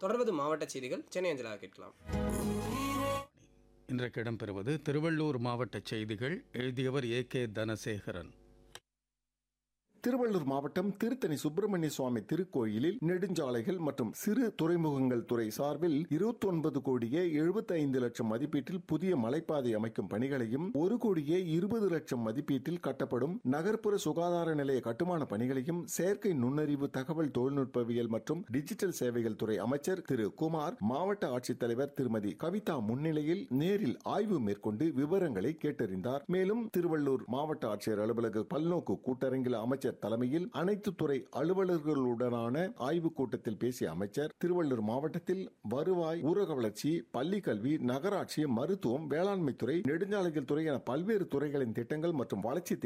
தொடர்வது மாவட்ட செய்திகள் சென்னை அஞ்சலாக கேட்கலாம் இன்றைக்கு இடம்பெறுவது திருவள்ளூர் மாவட்ட செய்திகள் எழுதியவர் ஏ கே தனசேகரன் திருவள்ளூர் மாவட்டம் திருத்தணி சுப்பிரமணிய சுவாமி திருக்கோயிலில் நெடுஞ்சாலைகள் மற்றும் சிறு துறைமுகங்கள் துறை சார்பில் இருபத்தி ஒன்பது கோடியே எழுபத்தி ஐந்து லட்சம் மதிப்பீட்டில் புதிய மலைப்பாதை அமைக்கும் பணிகளையும் ஒரு கோடியே இருபது லட்சம் மதிப்பீட்டில் கட்டப்படும் நகர்ப்புற சுகாதார நிலைய கட்டுமான பணிகளையும் செயற்கை நுண்ணறிவு தகவல் தொழில்நுட்பவியல் மற்றும் டிஜிட்டல் சேவைகள் துறை அமைச்சர் திரு குமார் மாவட்ட ஆட்சித்தலைவர் திருமதி கவிதா முன்னிலையில் நேரில் ஆய்வு மேற்கொண்டு விவரங்களை கேட்டறிந்தார் மேலும் திருவள்ளூர் மாவட்ட ஆட்சியர் அலுவலக பல்நோக்கு கூட்டரங்கில் அமைச்சர் தலைமையில் அனைத்து துறை அலுவலர்களுடனான ஆய்வுக் கூட்டத்தில் பேசிய அமைச்சர் திருவள்ளூர் மாவட்டத்தில் வருவாய் ஊரக வளர்ச்சி பள்ளி கல்வி நகராட்சி மருத்துவம் வேளாண்மை துறை நெடுஞ்சாலைகள் துறை என பல்வேறு துறைகளின் திட்டங்கள் மற்றும் வளர்ச்சி